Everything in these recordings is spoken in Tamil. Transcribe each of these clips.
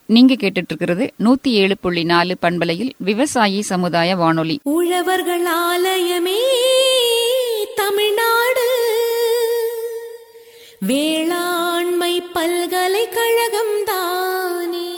நீங்க கேட்டுட்டு இருக்கிறது நூத்தி ஏழு புள்ளி நாலு பண்பலையில் விவசாயி சமுதாய வானொலி உழவர்கள் ஆலயமே தமிழ்நாடு வேளாண்மை பல்கலைக்கழகம் தானே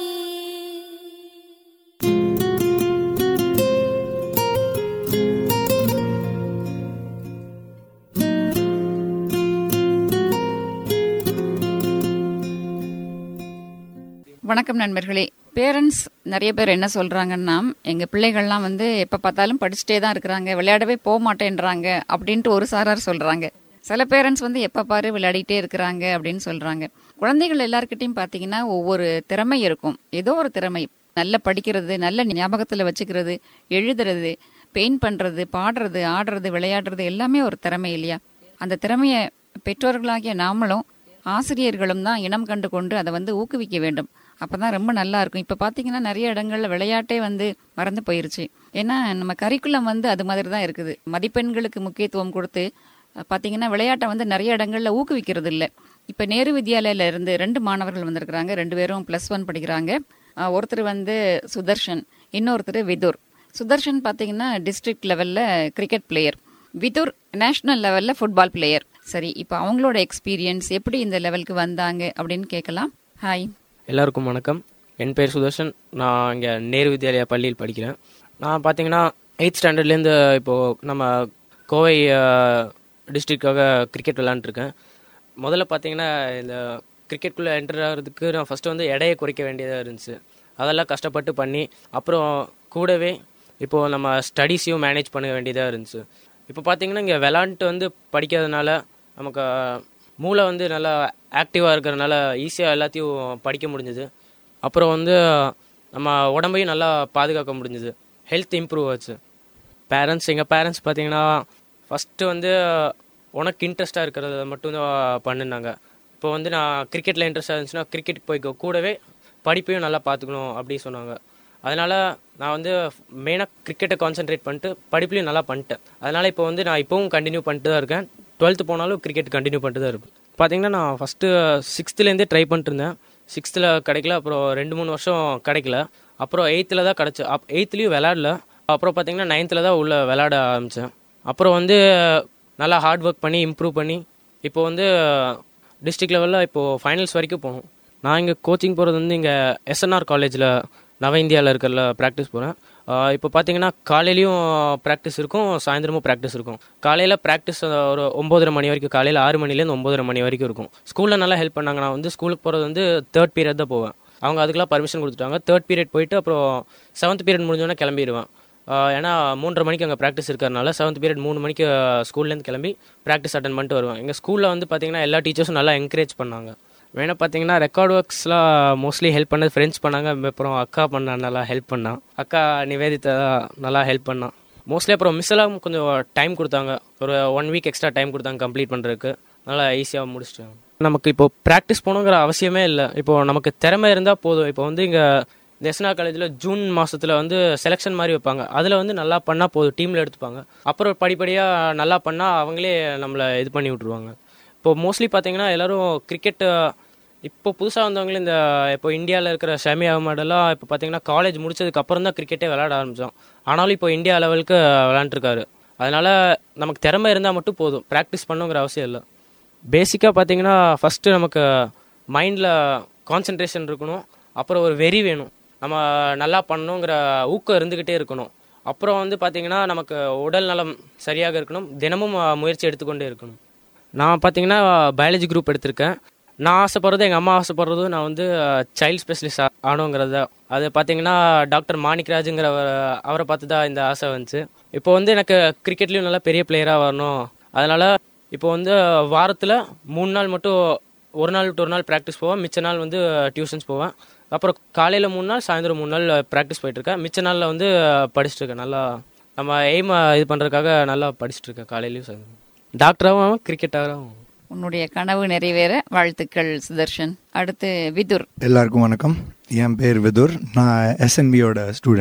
வணக்கம் நண்பர்களே பேரண்ட்ஸ் நிறைய பேர் என்ன சொல்றாங்கன்னா எங்க பிள்ளைகள்லாம் வந்து எப்ப பார்த்தாலும் படிச்சுட்டே தான் இருக்கிறாங்க விளையாடவே போக மாட்டேன்றாங்க அப்படின்ட்டு ஒரு சாரார் சொல்றாங்க சில பேரண்ட்ஸ் வந்து எப்ப பாரு விளையாடிட்டே இருக்கிறாங்க அப்படின்னு சொல்றாங்க குழந்தைகள் எல்லார்கிட்டயும் பாத்தீங்கன்னா ஒவ்வொரு திறமை இருக்கும் ஏதோ ஒரு திறமை நல்ல படிக்கிறது நல்ல ஞாபகத்துல வச்சுக்கிறது எழுதுறது பெயிண்ட் பண்றது பாடுறது ஆடுறது விளையாடுறது எல்லாமே ஒரு திறமை இல்லையா அந்த திறமைய பெற்றோர்களாகிய நாமளும் ஆசிரியர்களும் தான் இனம் கண்டு கொண்டு அதை வந்து ஊக்குவிக்க வேண்டும் அப்பதான் ரொம்ப நல்லா இருக்கும் இப்ப பாத்தீங்கன்னா நிறைய இடங்கள்ல விளையாட்டே வந்து மறந்து போயிருச்சு ஏன்னா நம்ம கரிக்குலம் வந்து அது மாதிரி தான் இருக்குது மதிப்பெண்களுக்கு முக்கியத்துவம் கொடுத்து அஹ், பாத்தீங்கன்னா விளையாட்டை வந்து நிறைய இடங்கள்ல ஊக்குவிக்கிறது இல்ல இப்ப நேரு வித்யாலயில இருந்து ரெண்டு மாணவர்கள் வந்திருக்கிறாங்க ரெண்டு பேரும் பிளஸ் ஒன் படிக்கிறாங்க அஹ், ஒருத்தர் வந்து சுதர்ஷன் இன்னொருத்தர் விதுர் சுதர்ஷன் பாத்தீங்கன்னா டிஸ்ட்ரிக்ட் லெவல்ல கிரிக்கெட் பிளேயர் விதுர் நேஷனல் லெவல்ல ஃபுட்பால் பிளேயர் சரி இப்போ அவங்களோட எக்ஸ்பீரியன்ஸ் எப்படி இந்த லெவலுக்கு வந்தாங்க அப்படின்னு கேட்கலாம் ஹாய் எல்லாருக்கும் வணக்கம் என் பேர் சுதர்ஷன் நான் இங்கே நேரு வித்யாலயா பள்ளியில் படிக்கிறேன் நான் பார்த்தீங்கன்னா எயித் ஸ்டாண்டர்ட்லேருந்து இப்போது நம்ம கோவை டிஸ்ட்ரிக்டாக கிரிக்கெட் விளாண்டுருக்கேன் முதல்ல பார்த்தீங்கன்னா இந்த கிரிக்கெட்குள்ளே என்டர் ஆகிறதுக்கு நான் ஃபஸ்ட்டு வந்து எடையை குறைக்க வேண்டியதாக இருந்துச்சு அதெல்லாம் கஷ்டப்பட்டு பண்ணி அப்புறம் கூடவே இப்போது நம்ம ஸ்டடீஸையும் மேனேஜ் பண்ண வேண்டியதாக இருந்துச்சு இப்போ பார்த்தீங்கன்னா இங்கே விளாண்டுட்டு வந்து படிக்கிறதுனால நமக்கு மூளை வந்து நல்லா ஆக்டிவாக இருக்கிறதுனால ஈஸியாக எல்லாத்தையும் படிக்க முடிஞ்சுது அப்புறம் வந்து நம்ம உடம்பையும் நல்லா பாதுகாக்க முடிஞ்சுது ஹெல்த் இம்ப்ரூவ் ஆச்சு பேரண்ட்ஸ் எங்கள் பேரண்ட்ஸ் பார்த்தீங்கன்னா ஃபஸ்ட்டு வந்து உனக்கு இன்ட்ரெஸ்ட்டாக இருக்கிறத மட்டும்தான் பண்ணுனாங்க இப்போ வந்து நான் கிரிக்கெட்டில் இன்ட்ரெஸ்டாக இருந்துச்சுன்னா கிரிக்கெட் போய்க்கோ கூடவே படிப்பையும் நல்லா பார்த்துக்கணும் அப்படி சொன்னாங்க அதனால் நான் வந்து மெயினாக கிரிக்கெட்டை கான்சென்ட்ரேட் பண்ணிட்டு படிப்புலையும் நல்லா பண்ணிட்டேன் அதனால் இப்போ வந்து நான் இப்போவும் கண்டினியூ பண்ணிட்டு தான் இருக்கேன் டுவெல்த்து போனாலும் கிரிக்கெட் கண்டினியூ பண்ணிட்டு தான் இருப்பேன் பார்த்தீங்கன்னா நான் ஃபஸ்ட்டு சிக்ஸ்த்துலேருந்தே ட்ரை பண்ணிட்டு இருந்தேன் சிக்ஸ்த்தில் கிடைக்கல அப்புறம் ரெண்டு மூணு வருஷம் கிடைக்கல அப்புறம் எயித்தில் தான் கிடச்சி அப் எயித்துலேயும் விளாடல அப்புறம் பார்த்தீங்கன்னா நைன்த்தில் தான் உள்ள விளாட ஆரம்பித்தேன் அப்புறம் வந்து நல்லா ஹார்ட் ஒர்க் பண்ணி இம்ப்ரூவ் பண்ணி இப்போ வந்து டிஸ்ட்ரிக்ட் லெவலில் இப்போது ஃபைனல்ஸ் வரைக்கும் போகணும் நான் இங்கே கோச்சிங் போகிறது வந்து இங்கே எஸ்என்ஆர் காலேஜில் நவ இந்தியாவில் இருக்கிறல ப்ராக்டிஸ் போகிறேன் இப்போ பார்த்தீங்கன்னா காலையிலையும் ப்ராக்டிஸ் இருக்கும் சாயந்தரமும் ப்ராக்டிஸ் இருக்கும் காலையில் ப்ராக்டிஸ் ஒரு ஒம்போதரை மணி வரைக்கும் காலையில் ஆறு மணிலேருந்து ஒம்போதரை மணி வரைக்கும் இருக்கும் ஸ்கூலில் நல்லா ஹெல்ப் பண்ணாங்க நான் வந்து ஸ்கூலுக்கு போகிறது வந்து தேர்ட் பீரியட் தான் போவேன் அவங்க அதுக்கெல்லாம் பர்மிஷன் கொடுத்துட்டாங்க தேர்ட் பீரியட் போயிட்டு அப்புறம் செவன்த் பீரியட் முடிஞ்சோடனே கிளம்பிடுவேன் ஆஹ் ஏன்னா மூன்றரை மணிக்கு அங்கே ப்ராக்டிஸ் இருக்கிறதுனால செவன்த் பீரியட் மூணு மணிக்கு ஸ்கூல்லேருந்து கிளம்பி ப்ராக்டிஸ் அட்டன் பண்ணிட்டு வருவேன் எங்கள் ஸ்கூலில் வந்து பார்த்தீங்கன்னா எல்லா டீச்சர்ஸும் நல்லா என்கரேஜ் பண்ணாங்க வேணா பார்த்தீங்கன்னா ரெக்கார்ட் ஒர்க்ஸ்லாம் மோஸ்ட்லி ஹெல்ப் பண்ணது ஃப்ரெண்ட்ஸ் பண்ணாங்க அப்புறம் அக்கா பண்ணா நல்லா ஹெல்ப் பண்ணா அக்கா நிவேதிதா நல்லா ஹெல்ப் பண்ணா மோஸ்ட்லி அப்புறம் மிஸ் எல்லாம் கொஞ்சம் டைம் கொடுத்தாங்க ஒரு ஒன் வீக் எக்ஸ்ட்ரா டைம் கொடுத்தாங்க கம்ப்ளீட் பண்ணுறதுக்கு நல்லா ஈஸியாக முடிச்சிட்டேன் நமக்கு இப்போ ப்ராக்டிஸ் போகணுங்கிற அவசியமே இல்லை இப்போ நமக்கு திறமை இருந்தால் போதும் இப்போ வந்து இங்கே எஸ்னா காலேஜில் ஜூன் மாதத்தில் வந்து செலெக்ஷன் மாதிரி வைப்பாங்க அதில் வந்து நல்லா பண்ணால் போதும் டீமில் எடுத்துப்பாங்க அப்புறம் படிப்படியாக நல்லா பண்ணால் அவங்களே நம்மளை இது பண்ணி விட்ருவாங்க இப்போ மோஸ்ட்லி பார்த்தீங்கன்னா எல்லாரும் கிரிக்கெட் இப்போ புதுசாக வந்தவங்களே இந்த இப்போ இந்தியாவில் இருக்கிற ஷமி அகமடெல்லாம் இப்போ பார்த்தீங்கன்னா காலேஜ் முடிச்சதுக்கு அப்புறம் தான் கிரிக்கெட்டே விளையாட ஆரம்பித்தோம் ஆனாலும் இப்போ இந்தியா லெவலுக்கு விளாண்டுருக்காரு அதனால் நமக்கு திறமை இருந்தால் மட்டும் போதும் ப்ராக்டிஸ் பண்ணுங்கிற அவசியம் இல்லை பேசிக்காக பார்த்தீங்கன்னா ஃபஸ்ட்டு நமக்கு மைண்டில் கான்சென்ட்ரேஷன் இருக்கணும் அப்புறம் ஒரு வெறி வேணும் நம்ம நல்லா பண்ணணுங்கிற ஊக்கம் இருந்துக்கிட்டே இருக்கணும் அப்புறம் வந்து பார்த்தீங்கன்னா நமக்கு உடல் நலம் சரியாக இருக்கணும் தினமும் அஹ், முயற்சி எடுத்துக்கொண்டே இருக்கணும் நான் பார்த்தீங்கன்னா பயாலஜி குரூப் எடுத்திருக்கேன் நான் ஆசைப்படுறது எங்கள் அம்மா ஆசைப்படுறதும் நான் வந்து சைல்ட் ஸ்பெஷலிஸ்ட் ஆகணுங்கிறது தான் அது பார்த்தீங்கன்னா டாக்டர் மாணிக்ராஜுங்கிற அவரை பார்த்து தான் இந்த ஆசை வந்துச்சு இப்போ வந்து எனக்கு கிரிக்கெட்லேயும் நல்லா பெரிய பிளேயராக வரணும் அதனால் இப்போ வந்து வாரத்தில் மூணு நாள் மட்டும் ஒரு நாள் விட்டு ஒரு நாள் ப்ராக்டிஸ் போவேன் மிச்ச நாள் வந்து டியூஷன்ஸ் போவேன் அப்புறம் காலையில் மூணு நாள் சாயந்தரம் மூணு நாள் ப்ராக்டிஸ் போயிட்டுருக்கேன் மிச்ச நாளில் வந்து படிச்சுட்டு இருக்கேன் நல்லா நம்ம எய்மை இது பண்ணுறதுக்காக நல்லா படிச்சுட்டு இருக்கேன் காலையிலையும் சாயந்தரம் டாக்டராகவும் கிரிக்கெட்டாகவும் உன்னுடைய கனவு நிறைவேற வாழ்த்துக்கள் சுதர்ஷன் அடுத்து விதுர் எல்லாருக்கும் வணக்கம் என் பேர் விதுர் நான் எஸ்என்பியோட ஸ்டூடெண்ட்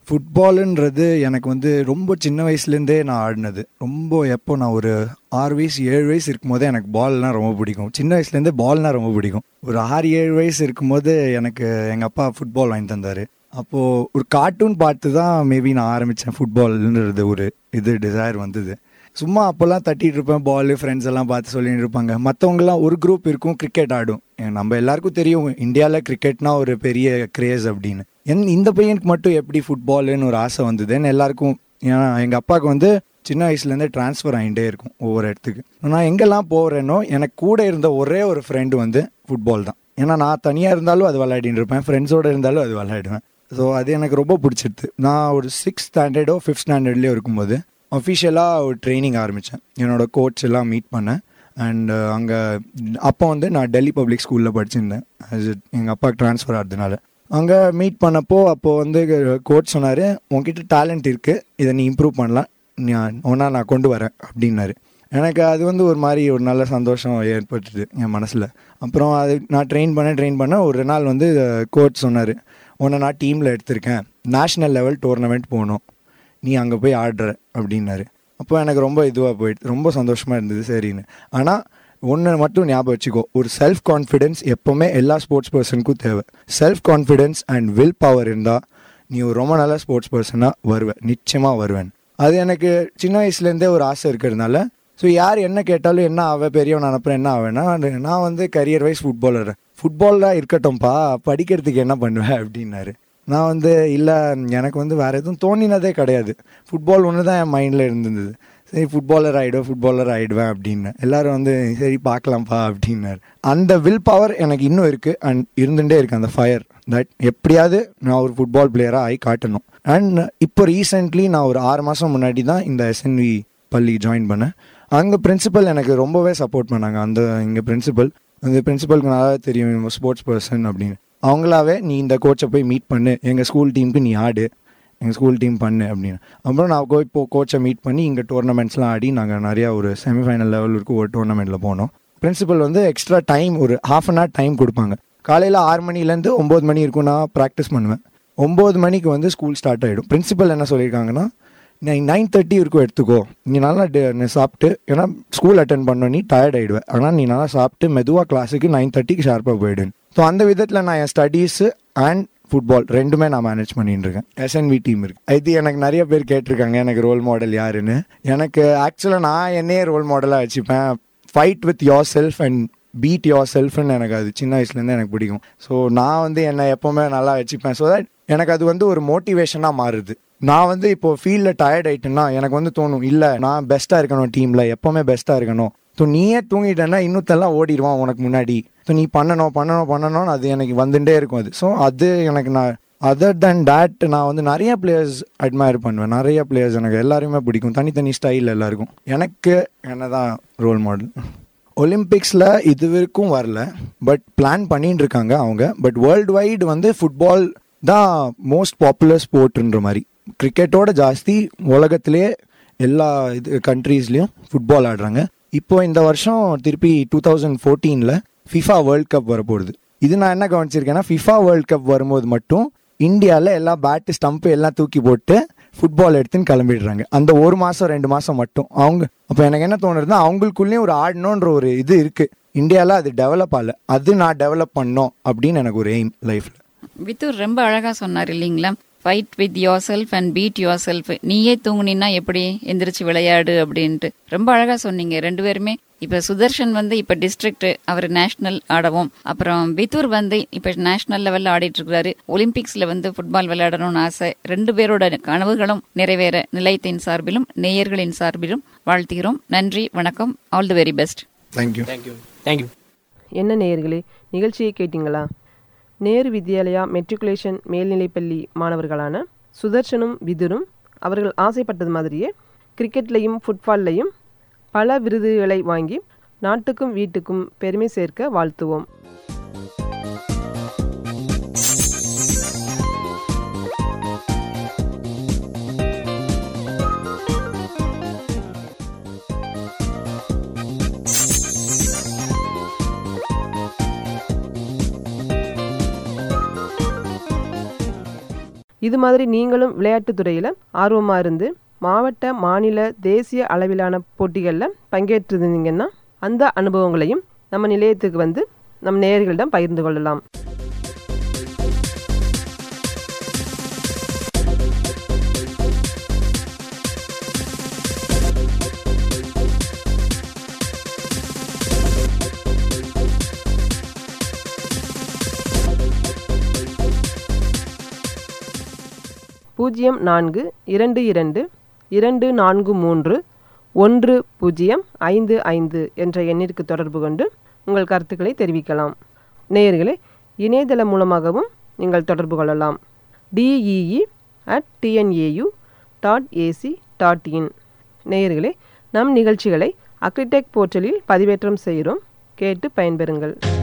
ஃபுட்பாலுன்றது எனக்கு வந்து ரொம்ப சின்ன வயசுலேருந்தே நான் ஆடினது ரொம்ப எப்போ நான் ஒரு ஆறு வயசு ஏழு வயசு இருக்கும்போதே எனக்கு பால்னால் ரொம்ப பிடிக்கும் சின்ன வயசுலேருந்தே பால்னால் ரொம்ப பிடிக்கும் ஒரு ஆறு ஏழு வயசு இருக்கும்போது எனக்கு எங்கள் அப்பா ஃபுட்பால் வாங்கி தந்தார் அப்போது ஒரு கார்ட்டூன் பார்த்து தான் மேபி நான் ஆரம்பித்தேன் ஃபுட்பால்ன்றது ஒரு இது டிசைர் வந்தது சும்மா அப்போல்லாம் தட்டிட்டு இருப்பேன் பால் ஃப்ரெண்ட்ஸ் எல்லாம் பார்த்து சொல்லிட்டு இருப்பாங்க மற்றவங்கலாம் ஒரு குரூப் இருக்கும் கிரிக்கெட் ஆடும் ஏன் நம்ம எல்லாருக்கும் தெரியும் இந்தியாவில் கிரிக்கெட்னா ஒரு பெரிய கிரேஸ் அப்படின்னு என் இந்த பையனுக்கு மட்டும் எப்படி ஃபுட்பாலுன்னு ஒரு ஆசை வந்ததுன்னு எல்லாருக்கும் ஏன்னா எங்கள் அப்பாவுக்கு வந்து சின்ன வயசுலேருந்தே ட்ரான்ஸ்ஃபர் ஆகிட்டே இருக்கும் ஒவ்வொரு இடத்துக்கு நான் எங்கெல்லாம் போகிறேனோ எனக்கு கூட இருந்த ஒரே ஒரு ஃப்ரெண்டு வந்து ஃபுட்பால் தான் ஏன்னா நான் தனியாக இருந்தாலும் அது விளையாடிட்டு இருப்பேன் ஃப்ரெண்ட்ஸோடு இருந்தாலும் அது விளையாடுவேன் ஸோ அது எனக்கு ரொம்ப பிடிச்சிருது நான் ஒரு சிக்ஸ் ஸ்டாண்டர்டோ ஃபிஃப்த் ஸ்டாண்டர்ட்லேயோ இருக்கும்போது அஃபிஷியலாக ஒரு ட்ரைனிங் ஆரம்பித்தேன் என்னோடய கோச் எல்லாம் மீட் பண்ணேன் அண்ட் அங்கே அப்போ வந்து நான் டெல்லி பப்ளிக் ஸ்கூலில் படிச்சிருந்தேன் அது எங்கள் அப்பாவுக்கு ட்ரான்ஸ்ஃபர் ஆகிறதுனால அங்கே மீட் பண்ணப்போ அப்போது வந்து கோச் சொன்னார் உன்கிட்ட டேலண்ட் இருக்குது இதை நீ இம்ப்ரூவ் பண்ணலாம் நான் ஒன்றா நான் கொண்டு வரேன் அப்படின்னாரு எனக்கு அது வந்து ஒரு மாதிரி ஒரு நல்ல சந்தோஷம் ஏற்பட்டுது என் மனசில் அப்புறம் அது நான் ட்ரெயின் பண்ண ட்ரெயின் பண்ண ஒரு நாள் வந்து கோச் சொன்னார் உன்னை நான் டீமில் எடுத்திருக்கேன் நேஷ்னல் லெவல் டோர்னமெண்ட் போகணும் நீ அங்கே போய் ஆடுற அப்படின்னாரு அப்போ எனக்கு ரொம்ப இதுவாக போயிடுது ரொம்ப சந்தோஷமாக இருந்தது சரின்னு ஆனால் ஒன்று மட்டும் ஞாபகம் வச்சுக்கோ ஒரு செல்ஃப் கான்ஃபிடென்ஸ் எப்போவுமே எல்லா ஸ்போர்ட்ஸ் பர்சனுக்கும் தேவை self confidence and will power இருந்தால் நீ ஒரு ரொம்ப நல்ல ஸ்போர்ட்ஸ் பர்சனாக வருவேன் நிச்சயமாக வருவேன் அது எனக்கு சின்ன வயசுலேருந்தே ஒரு ஆசை இருக்கிறதுனால ஸோ யார் என்ன கேட்டாலும் என்ன ஆவ பெரியவன் அனுப்புறேன் என்ன ஆவேன்னா நான் வந்து கரியர் வைஸ் ஃபுட்பாலர் ஃபுட்பாலாக இருக்கட்டும்ப்பா படிக்கிறதுக்கு என்ன பண்ணுவேன் அப்படின்னாரு நான் வந்து இல்லை எனக்கு வந்து வேறு எதுவும் தோணினதே கிடையாது ஃபுட்பால் ஒன்று தான் என் மைண்டில் இருந்தது சரி ஃபுட்பாலர் ஆகிடுவேன் ஃபுட்பாலர் ஆகிடுவேன் அப்படின்னு எல்லாரும் வந்து சரி பார்க்கலாம்ப்பா அப்படின்னாரு அந்த வில் பவர் எனக்கு இன்னும் இருக்குது அண்ட் இருந்துகிட்டே இருக்குது அந்த ஃபயர் தட் எப்படியாவது நான் ஒரு ஃபுட்பால் பிளேயராக ஆகி காட்டணும் அண்ட் இப்போ ரீசெண்ட்லி நான் ஒரு ஆறு மாதம் முன்னாடி தான் இந்த எஸ்என்வி பள்ளி ஜாயின் பண்ணேன் அங்கே பிரின்சிபல் எனக்கு ரொம்பவே சப்போர்ட் பண்ணாங்க அந்த இங்கே பிரின்சிபல் அந்த பிரின்சிபலுக்கு நல்லா தெரியும் ஸ்போர்ட்ஸ் பர்சன் அப்படின்னு அவங்களாவே நீ இந்த கோச்சை போய் மீட் பண்ணு எங்கள் ஸ்கூல் டீமுக்கு நீ ஆடு எங்கள் ஸ்கூல் டீம் பண்ணு அப்படின்னு அப்புறம் நான் போய் இப்போ கோச்சை மீட் பண்ணி இங்கே டோர்னமெண்ட்ஸ்லாம் ஆடி நாங்கள் நிறையா ஒரு செமிஃபைனல் லெவலுக்கு ஒரு டோர்னமெண்ட்டில் போனோம் பிரின்சிபல் வந்து எக்ஸ்ட்ரா டைம் ஒரு ஹாஃப் அன் ஹவர் டைம் கொடுப்பாங்க காலையில் ஆறு மணிலேருந்து ஒம்பது மணி இருக்கும் நான் ப்ராக்டிஸ் பண்ணுவேன் ஒம்பது மணிக்கு வந்து ஸ்கூல் ஸ்டார்ட் ஆகிடும் பிரின்சிபல் என்ன சொல்லியிருக்காங்கன்னா நீ நைன் தேர்ட்டி இருக்கும் எடுத்துக்கோ நீ நல்லா நீ சாப்பிட்டு ஏன்னா ஸ்கூல் அட்டன் பண்ண நீ டயர்ட் ஆகிடுவேன் ஆனால் நீ நல்லா சாப்பிட்டு மெதுவாக கிளாஸுக்கு நைன் தேர்ட்டிக்கு ஷார்ப்பாக போயிடுவேன் ஸோ அந்த விதத்தில் நான் என் ஸ்டடீஸு அண்ட் ஃபுட்பால் ரெண்டுமே நான் மேனேஜ் பண்ணிட்டு இருக்கேன் எஸ்என்வி டீம் இருக்கு இது எனக்கு நிறைய பேர் கேட்டிருக்காங்க எனக்கு ரோல் மாடல் யாருன்னு எனக்கு ஆக்சுவலாக நான் என்னையே ரோல் மாடலாக வச்சுப்பேன் fight with yourself and beat your செல்ஃப்னு எனக்கு அது சின்ன வயசுலேருந்து எனக்கு பிடிக்கும் ஸோ நான் வந்து என்னை எப்போவுமே நல்லா வச்சுப்பேன் ஸோ தட் எனக்கு அது வந்து ஒரு மோட்டிவேஷனாக மாறுது நான் வந்து இப்போ ஃபீல்டில் டயர்ட் ஆயிட்டேன்னா எனக்கு வந்து தோணும் இல்லை நான் பெஸ்ட்டாக இருக்கணும் டீமில் எப்போவுமே பெஸ்ட்டாக இருக்கணும் ஸோ நீயே தூங்கிட்டேன்னா இன்னொத்தெல்லாம் ஓடிடுவான் உனக்கு முன்னாடி ஸோ நீ பண்ணணும் பண்ணணும் பண்ணணும்னு அது எனக்கு வந்துட்டே இருக்கும் அது ஸோ அது எனக்கு நான் அதர் தென் டேட் நான் வந்து நிறைய பிளேயர்ஸ் அட்மயர் பண்ணுவேன் நிறைய பிளேயர்ஸ் எனக்கு எல்லாருமே பிடிக்கும் தனித்தனி ஸ்டைல் எல்லாருக்கும் எனக்கு என்ன தான் ரோல் மாடல் ஒலிம்பிக்ஸில் இது வரைக்கும் வரல பட் பிளான் பண்ணிட்டு இருக்காங்க அவங்க பட் வேர்ல்டு வைடு வந்து ஃபுட்பால் தான் மோஸ்ட் பாப்புலர் ஸ்போர்ட்ன்ற மாதிரி கிரிக்கெட்டோட ஜாஸ்தி உலகத்திலே எல்லா இது கண்ட்ரீஸ்லேயும் ஃபுட்பால் ஆடுறாங்க இப்போ இந்த வருஷம் திருப்பி டூ தௌசண்ட் ஃபோர்டீனில் ஃபிஃபா வேர்ல்ட் கப் வரப்போகுது இது நான் என்ன கவனிச்சிருக்கேன்னா ஃபிஃபா வேர்ல்ட் கப் வரும்போது மட்டும் இந்தியாவில் எல்லாம் பேட்டு ஸ்டம்ப்பு எல்லாம் தூக்கி போட்டு ஃபுட்பால் எடுத்துன்னு கிளம்பிடுறாங்க அந்த ஒரு மாதம் ரெண்டு மாதம் மட்டும் அவங்க அப்போ எனக்கு என்ன தோணுதுன்னா அவங்களுக்குள்ளேயும் ஒரு ஆடணுன்ற ஒரு இது இருக்குது இந்தியாவில் அது டெவலப் ஆகல அது நான் டெவலப் பண்ணோம் அப்படின்னு எனக்கு ஒரு எய்ம் லைஃப்பில் வித்தூர் ரொம்ப அழகா சொன்னார் இல்லைங்களா fight with yourself and beat yourself நீயே தூங்குனீன்னா எப்படி எந்திரிச்சு விளையாடு அப்படின்ட்டு ரொம்ப அழகா சொன்னீங்க ரெண்டு பேருமே இப்ப சுதர்ஷன் வந்து இப்ப டிஸ்ட்ரிக்ட் அவர் நேஷனல் ஆடவும் அப்புறம் வித்தூர் வந்து இப்ப நேஷனல் லெவல்ல ஆடிட்டு இருக்கிறாரு ஒலிம்பிக்ஸ்ல வந்து ஃபுட்பால் விளையாடணும்னு ஆசை ரெண்டு பேரோட கனவுகளும் நிறைவேற நிலையத்தின் சார்பிலும் நேயர்களின் சார்பிலும் வாழ்த்துகிறோம் நன்றி வணக்கம் all the very best thank you thank you thank you என்ன நேயர்களே நிகழ்ச்சியை கேட்டீங்களா நேரு வித்யாலயா மெட்ரிகுலேஷன் மேல்நிலைப்பள்ளி மாணவர்களான சுதர்ஷனும் விதுரும் அவர்கள் ஆசைப்பட்டது மாதிரியே கிரிக்கெட்லையும் ஃபுட்பால்லையும் பல விருதுகளை வாங்கி நாட்டுக்கும் வீட்டுக்கும் பெருமை சேர்க்க வாழ்த்துவோம் இது மாதிரி நீங்களும் விளையாட்டுத் துறையில் ஆர்வமாக இருந்து மாவட்ட மாநில தேசிய அளவிலான போட்டிகளில் பங்கேற்றிருந்தீங்கன்னா அந்த அனுபவங்களையும் நம்ம நிலையத்துக்கு வந்து நம் நேயர்களிடம் பகிர்ந்து கொள்ளலாம் பூஜ்ஜியம் நான்கு இரண்டு இரண்டு இரண்டு நான்கு மூன்று ஒன்று பூஜ்ஜியம் ஐந்து ஐந்து என்ற எண்ணிற்கு தொடர்பு கொண்டு உங்கள் கருத்துக்களை தெரிவிக்கலாம் நேயர்களே இணையதளம் மூலமாகவும் நீங்கள் தொடர்பு கொள்ளலாம் D E E at T N A U dot A C dot in நேயர்களே நம் நிகழ்ச்சிகளை அக்ரிடெக் போர்ட்டலில் பதிவேற்றம் செய்கிறோம் கேட்டு பயன்பெறுங்கள்